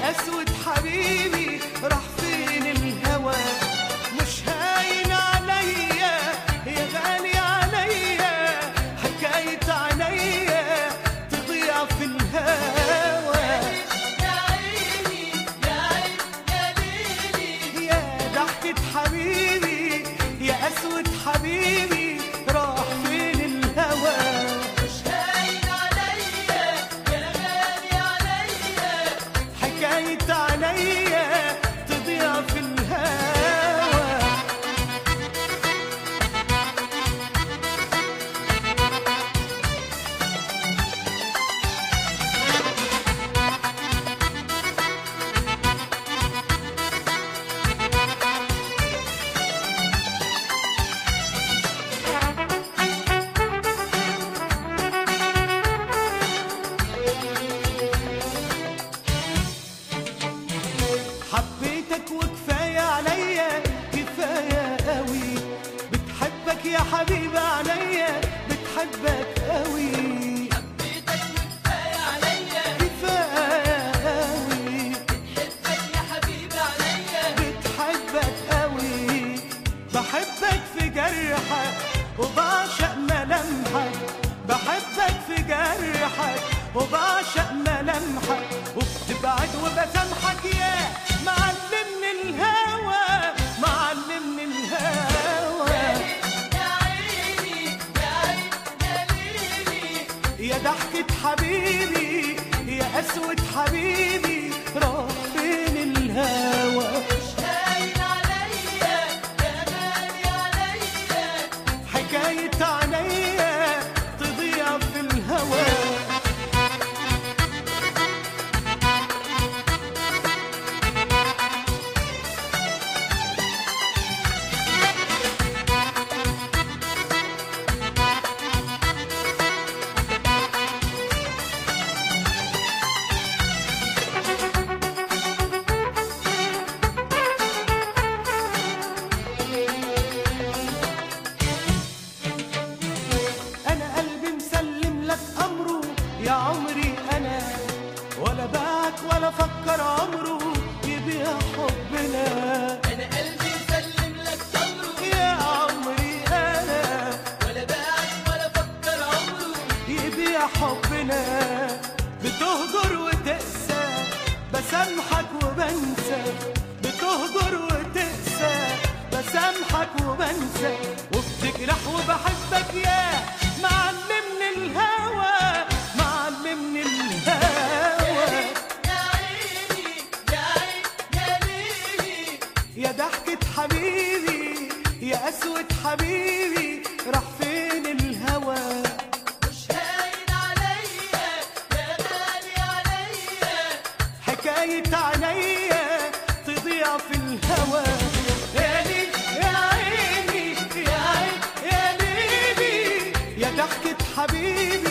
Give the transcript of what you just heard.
يا اسود حبيبي راح فين الهوى مش هاين عليا يا غالي عليا حكاية عليا تضيع في الهوى يا عيني يا عين يا ليلي يا ضحكة حبيبي يا اسود حبيبي راح فين الهوى مش هاين عليا يا غالي عليا حكاية عليا تضيع في الهوى حبيتك وكفاية عليا كفاية قوي بتحبك يا حبيبي عليا بتحبك قوي حبيتك وكفاية عليا كفاية قوي حبك يا حبيبي عليا بتحبك قوي بحبك في جرحك وبعشق ملامحك بحبك في جرحك وبعشق ملامحك وبتبعد وبسامحك يا معلمني الهوى معلمني الهوى يا عيني يا عين يا ليلي يا ضحكة حبيبي يا أسود حبيبي راح فين الهوى مش هاين عليا يا غالي عليا حكاية عليا تضيع في الهوى أنا قلبي مسلم لك أمره يا عمري أنا ولا باعك ولا فكر عمره يبيع حبنا انا قلبي سلم لك امره يا عمري أنا ولا باعك ولا فكر عمره يبيع حبنا بتهجر وتقسى بسامحك وبنسى بتهجر وتقسى بسامحك وبنسى وبتجرح وبحبك يا معلمني الهوى معلمني الهوى يا عيني يا عين يا ليلي يا ضحكة حبيبي يا أسود حبيبي راح فين الهوى مش هاين عليا يا غالي عليا حكاية عليا تضيع في الهوى يا ليل يا عيني يا عين يا ليلي يا ضحكة حبيبي